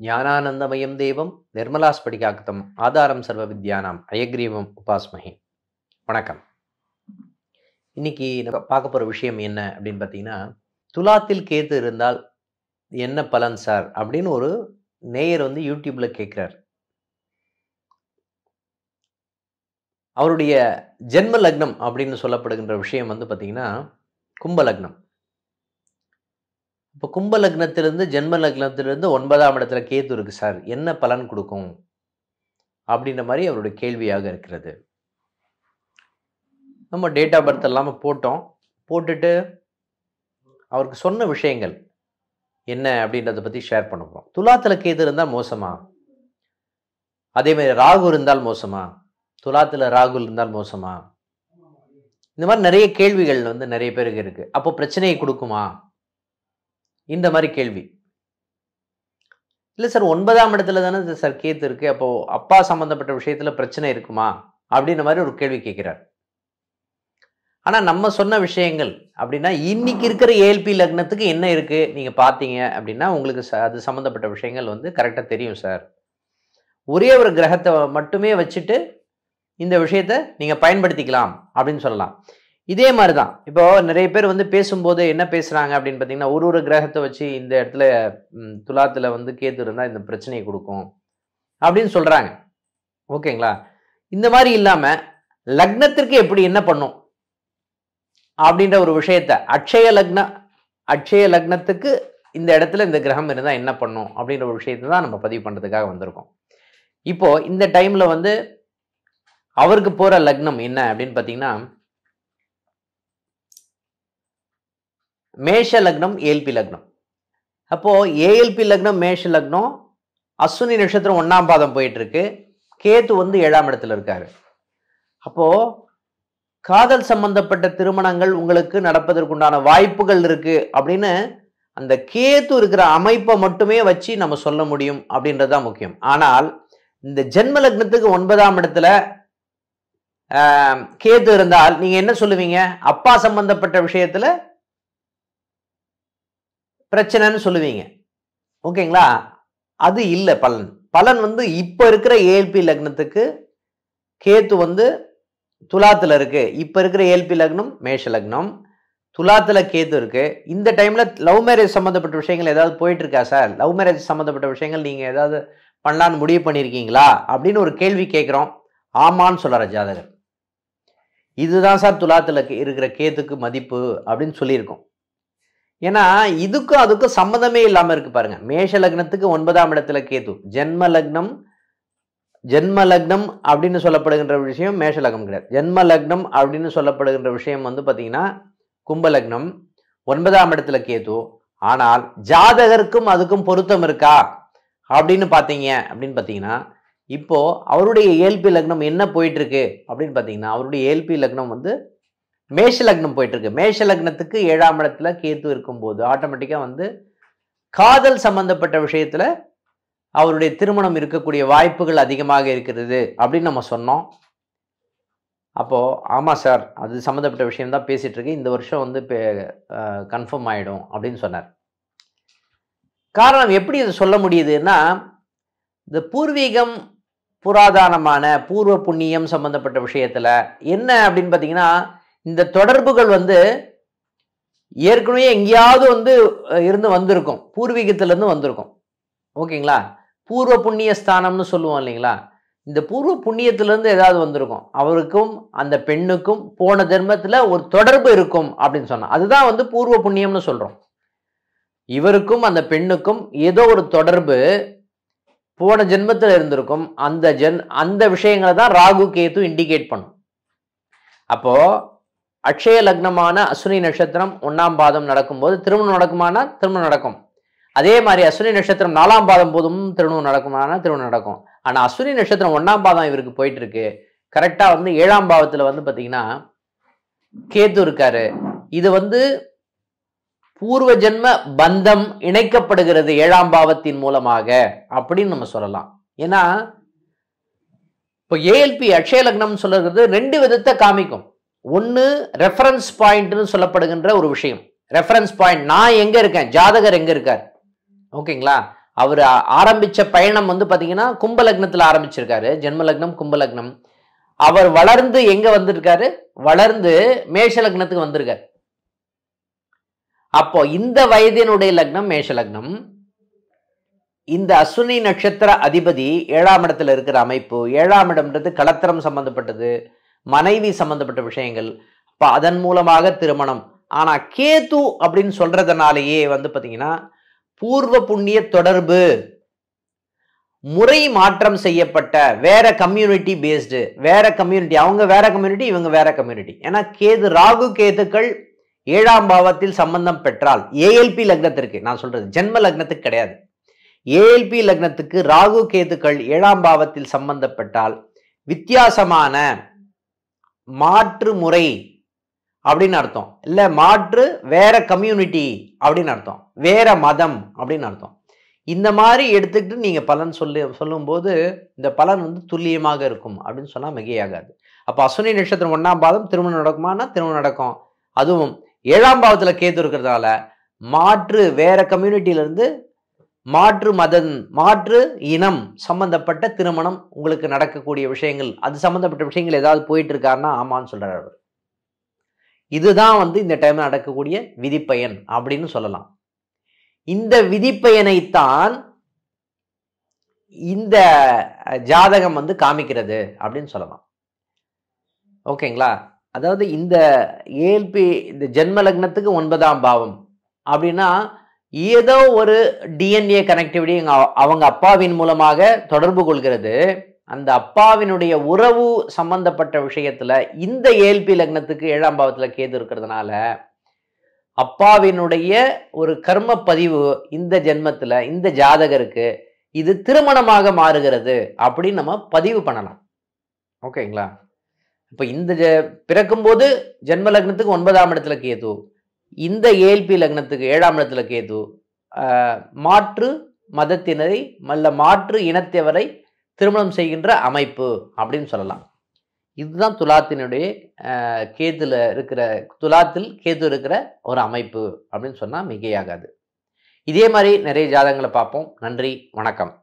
ஞானானந்தமயம் தேவம் நிர்மலாஸ்படிகாக்தம் ஆதாரம் சர்வ வித்யானாம் அயக்ரீவம் உபாஸ்மஹி வணக்கம் இன்னைக்கு நம்ம பார்க்க போகிற விஷயம் என்ன அப்படின்னு பார்த்தீங்கன்னா துலாத்தில் கேத்து இருந்தால் என்ன பலன் சார் அப்படின்னு ஒரு நேயர் வந்து யூடியூப்ல கேட்குறார் அவருடைய ஜென்ம லக்னம் அப்படின்னு சொல்லப்படுகின்ற விஷயம் வந்து பார்த்தீங்கன்னா கும்ப லக்னம் இப்போ கும்ப லக்னத்திலிருந்து ஜென்ம லக்னத்திலிருந்து ஒன்பதாம் இடத்துல கேத்து இருக்கு சார் என்ன பலன் கொடுக்கும் அப்படின்ற மாதிரி அவருடைய கேள்வியாக இருக்கிறது நம்ம டேட் ஆஃப் பர்த் எல்லாமே போட்டோம் போட்டுட்டு அவருக்கு சொன்ன விஷயங்கள் என்ன அப்படின்றத பற்றி ஷேர் பண்ண போகிறோம் துலாத்தில் கேது இருந்தால் மோசமா அதே மாதிரி ராகு இருந்தால் மோசமா துலாத்தில் ராகு இருந்தால் மோசமா இந்த மாதிரி நிறைய கேள்விகள் வந்து நிறைய பேருக்கு இருக்கு அப்போ பிரச்சனையை கொடுக்குமா இந்த மாதிரி கேள்வி இல்லை சார் ஒன்பதாம் இடத்துல தானே சார் கேத்து இருக்கு அப்போ அப்பா சம்பந்தப்பட்ட விஷயத்துல பிரச்சனை இருக்குமா அப்படின்ற மாதிரி ஒரு கேள்வி கேட்கிறார் ஆனா நம்ம சொன்ன விஷயங்கள் அப்படின்னா இன்னைக்கு இருக்கிற ஏஎல்பி லக்னத்துக்கு என்ன இருக்கு நீங்க பாத்தீங்க அப்படின்னா உங்களுக்கு ச- அது சம்பந்தப்பட்ட விஷயங்கள் வந்து கரெக்டா தெரியும் சார் ஒரே ஒரு கிரகத்தை மட்டுமே வச்சுட்டு இந்த விஷயத்த நீங்க பயன்படுத்திக்கலாம் அப்படின்னு சொல்லலாம் இதே மாதிரி தான் இப்போ நிறைய பேர் வந்து பேசும்போது என்ன பேசுறாங்க அப்படின்னு பார்த்தீங்கன்னா ஒரு ஒரு கிரகத்தை வச்சு இந்த இடத்துல ம், துலாத்துல வந்து கேத்து இருந்தால் இந்த பிரச்சனையை கொடுக்கும் அப்படின்னு சொல்றாங்க ஓகேங்களா இந்த மாதிரி இல்லாம லக்னத்திற்கு எப்படி என்ன பண்ணும் அப்படின்ற ஒரு விஷயத்த அட்சய லக்ன அட்சய லக்னத்துக்கு இந்த இடத்துல இந்த கிரகம் இருந்தால் என்ன பண்ணும் அப்படின்ற ஒரு விஷயத்தை தான் நம்ம பதிவு பண்றதுக்காக வந்திருக்கோம் இப்போ இந்த டைம்ல வந்து அவருக்கு போற லக்னம் என்ன அப்படின்னு பார்த்தீங்கன்னா மேஷ லக்னம் ஏஎல்பி லக்னம் அப்போ ஏஎல்பி லக்னம் மேஷ லக்னம் அஸ்வினி நட்சத்திரம் ஒண்ணாம் பாதம் போயிட்டு இருக்கு கேத்து வந்து ஏழாம் இடத்துல இருக்காரு அப்போ காதல் சம்பந்தப்பட்ட திருமணங்கள் உங்களுக்கு நடப்பதற்குண்டான வாய்ப்புகள் இருக்கு அப்படின்னு அந்த கேத்து இருக்கிற அமைப்பை மட்டுமே வச்சு நம்ம சொல்ல முடியும் அப்படின்றது தான் முக்கியம் ஆனால் இந்த ஜென்ம லக்னத்துக்கு ஒன்பதாம் இடத்துல ஆம், கேத்து இருந்தால் நீங்க என்ன சொல்லுவீங்க அப்பா சம்பந்தப்பட்ட விஷயத்துல பிரச்சனைன்னு சொல்லுவீங்க ஓகேங்களா அது இல்லை பலன் பலன் வந்து இப்போ இருக்கிற ஏஎல்பி லக்னத்துக்கு கேத்து வந்து துலாத்துல இருக்கு இப்போ இருக்கிற ஏஎல்பி லக்னம் மேஷ லக்னம் துலாத்துல கேத்து இருக்கு இந்த டைம்ல லவ் மேரேஜ் சம்மந்தப்பட்ட விஷயங்கள் ஏதாவது போயிட்டு இருக்கா சார் லவ் மேரேஜ் சம்மந்தப்பட்ட விஷயங்கள் நீங்க ஏதாவது பண்ணலான்னு முடிவு பண்ணியிருக்கீங்களா அப்படின்னு ஒரு கேள்வி கேட்குறோம் ஆமான்னு சொல்றாரு ஜாதகர் இதுதான் சார் துலாத்துல கே- இருக்கிற கேத்துக்கு மதிப்பு அப்படின்னு சொல்லியிருக்கோம் ஏன்னா இதுக்கும் அதுக்கும் சம்மந்தமே இல்லாம இருக்கு பாருங்க மேஷ லக்னத்துக்கு ஒன்பதாம் இடத்துல கேது ஜென்ம லக்னம் ஜென்ம லக்னம் அப்படின்னு சொல்லப்படுகின்ற விஷயம் மேஷ லக்னம் கிடையாது ஜென்ம லக்னம் அப்படின்னு சொல்லப்படுகின்ற விஷயம் வந்து பாத்தீங்கன்னா கும்ப லக்னம் ஒன்பதாம் இடத்துல கேது ஆனால் ஜாதகருக்கும் அதுக்கும் பொருத்தம் இருக்கா அப்படின்னு பார்த்தீங்க அப்படின்னு பார்த்தீங்கன்னா இப்போ அவருடைய ஏல்பி லக்னம் என்ன போயிட்டு இருக்கு அப்படின்னு பார்த்தீங்கன்னா அவருடைய ஏல்பி லக்னம் வந்து மேஷ லக்னம் போயிட்டு இருக்கு மேஷ லக்னத்துக்கு ஏழாம் இடத்துல கேத்து இருக்கும்போது ஆட்டோமேட்டிக்கா வந்து காதல் சம்பந்தப்பட்ட விஷயத்துல அவருடைய திருமணம் இருக்கக்கூடிய வாய்ப்புகள் அதிகமாக இருக்கிறது அப்படின்னு நம்ம சொன்னோம் அப்போ ஆமா சார் அது சம்மந்தப்பட்ட விஷயம் தான் பேசிட்டு இருக்கு இந்த வருஷம் வந்து கன்ஃபார்ம் ஆயிடும் அப்படின்னு சொன்னார் காரணம் எப்படி இது சொல்ல முடியுதுன்னா இந்த பூர்வீகம் புராதானமான பூர்வ புண்ணியம் சம்பந்தப்பட்ட விஷயத்துல என்ன அப்படின்னு பார்த்தீங்கன்னா இந்த தொடர்புகள் வந்து ஏற்கனவே எங்கேயாவது வந்து அஹ், இருந்து வந்திருக்கும் பூர்வீகத்துல இருந்து வந்திருக்கும் ஓகேங்களா பூர்வ புண்ணிய ஸ்தானம்னு சொல்லுவோம் இல்லைங்களா இந்த பூர்வ புண்ணியத்திலிருந்து ஏதாவது வந்திருக்கும் அவருக்கும் அந்த பெண்ணுக்கும் போன ஜென்மத்துல ஒரு தொடர்பு இருக்கும் அப்படின்னு சொன்னா அதுதான் வந்து பூர்வ புண்ணியம்னு சொல்றோம் இவருக்கும் அந்த பெண்ணுக்கும் ஏதோ ஒரு தொடர்பு போன ஜென்மத்தில் இருந்திருக்கும் அந்த ஜென் அந்த விஷயங்களை தான் ராகு கேது இண்டிகேட் பண்ணும் அப்போ அக்ஷய லக்னமான அஸ்வினி நட்சத்திரம் ஒண்ணாம் பாதம் நடக்கும்போது திருமணம் நடக்குமானா திருமணம் நடக்கும் அதே மாதிரி அஸ்வினி நட்சத்திரம் நாலாம் பாதம் போதும் திருமணம் நடக்குமானா திருமணம் நடக்கும் ஆனா அஸ்வினி நட்சத்திரம் ஒண்ணாம் பாதம் இவருக்கு போயிட்டு இருக்கு கரெக்டா வந்து ஏழாம் பாவத்துல வந்து பாத்தீங்கன்னா கேது இருக்காரு இது வந்து பூர்வ ஜென்ம பந்தம் இணைக்கப்படுகிறது ஏழாம் பாவத்தின் மூலமாக அப்படின்னு நம்ம சொல்லலாம் ஏன்னா இப்போ ஏஎல்பி அக்ஷய லக்னம் சொல்லுறது ரெண்டு விதத்தை காமிக்கும் ஒன்று ரெஃபரன்ஸ் பாயிண்ட்னு சொல்லப்படுகின்ற ஒரு விஷயம் ரெஃபரன்ஸ் பாயிண்ட் நான் எங்க இருக்கேன் ஜாதகர் எங்க இருக்கார் ஓகேங்களா அவர் ஆ- ஆரம்பிச்ச பயணம் வந்து பாத்தீங்கன்னா கும்ப லக்னத்துல ஆரம்பிச்சிருக்காரு ஜென்ம லக்னம் கும்ப லக்னம் அவர் வளர்ந்து எங்க வந்திருக்காரு வளர்ந்து மேஷ லக்னத்துக்கு வந்திருக்காரு அப்போ இந்த வயதினுடைய லக்னம் மேஷ லக்னம் இந்த அஸ்வினி நட்சத்திர அதிபதி ஏழாம் இடத்துல இருக்கிற அமைப்பு ஏழாம் இடம்ன்றது களத்திரம் சம்பந்தப்பட்டது மனைவி சம்பந்தப்பட்ட விஷயங்கள் அப்ப அதன் மூலமாக திருமணம் ஆனா கேது அப்படின்னு சொல்றதுனாலேயே வந்து பாத்தீங்கன்னா பூர்வ புண்ணிய தொடர்பு முறை மாற்றம் செய்யப்பட்ட வேற கம்யூனிட்டி பேஸ்டு வேற கம்யூனிட்டி அவங்க வேற கம்யூனிட்டி இவங்க வேற கம்யூனிட்டி ஏன்னா கேது ராகு கேதுக்கள் ஏழாம் பாவத்தில் சம்பந்தம் பெற்றால் ஏஎல்பி லக்னத்திற்கு நான் சொல்றது ஜென்ம லக்னத்துக்கு கிடையாது ஏஎல்பி லக்னத்துக்கு ராகு கேதுக்கள் ஏழாம் பாவத்தில் சம்பந்தப்பட்டால் வித்தியாசமான மாற்று முறை அப்படின்னு அர்த்தம் இல்ல மாற்று வேற கம்யூனிட்டி அப்படின்னு அர்த்தம் வேற மதம் அப்படின்னு அர்த்தம் இந்த மாதிரி எடுத்துக்கிட்டு நீங்க பலன் சொல்லி சொல்லும்போது இந்த பலன் வந்து துல்லியமாக இருக்கும் அப்படின்னு சொன்னா மிகையாகாது அப்ப அஸ்வினி நட்சத்திரம் ஒண்ணாம் பாதம் திருமணம் நடக்குமானா திருமணம் நடக்கும் அதுவும் ஏழாம் பாவத்துல கேது இருக்கிறதால மாற்று வேற கம்யூனிட்டியில இருந்து மாற்று மதம் மாற்று இனம் சம்பந்தப்பட்ட திருமணம் உங்களுக்கு நடக்கக்கூடிய விஷயங்கள் அது சம்பந்தப்பட்ட விஷயங்கள் ஏதாவது போயிட்டு இருக்காருன்னா ஆமான்னு சொல்றாரு அவர் இதுதான் வந்து இந்த டைம்ல நடக்கக்கூடிய விதிப்பயன் அப்படின்னு சொல்லலாம் இந்த விதிப்பயனைத்தான் இந்த ஜாதகம் வந்து காமிக்கிறது அப்படின்னு சொல்லலாம் ஓகேங்களா அதாவது இந்த ஏல்பி இந்த ஜென்ம லக்னத்துக்கு ஒன்பதாம் பாவம் அப்படின்னா ஏதோ ஒரு டிஎன்ஏ கனெக்டிவிட்டி அவங்க அப்பாவின் மூலமாக தொடர்பு கொள்கிறது அந்த அப்பாவினுடைய உறவு சம்பந்தப்பட்ட விஷயத்துல இந்த ஏல்பி லக்னத்துக்கு ஏழாம் பாவத்துல கேது இருக்கிறதுனால அப்பாவினுடைய ஒரு கர்ம பதிவு இந்த ஜென்மத்துல இந்த ஜாதகருக்கு இது திருமணமாக மாறுகிறது அப்படின்னு நம்ம பதிவு பண்ணலாம் ஓகேங்களா இப்போ இந்த ஜ- பிறக்கும்போது ஜென்ம லக்னத்துக்கு ஒன்பதாம் இடத்துல கேது இந்த ஏல்பி லக்னத்துக்கு ஏழாம் இடத்துல கேது ஆஹ், மாற்று மதத்தினரை மல்ல மாற்று இனத்தவரை திருமணம் செய்கின்ற அமைப்பு அப்படின்னு சொல்லலாம் இதுதான் துலாத்தினுடைய ஆஹ், கேதுல இருக்கிற துலாத்தில் கேது இருக்கிற ஒரு அமைப்பு அப்படின்னு சொன்னா மிகையாகாது இதே மாதிரி நிறைய ஜாதகங்களை பார்ப்போம் நன்றி வணக்கம்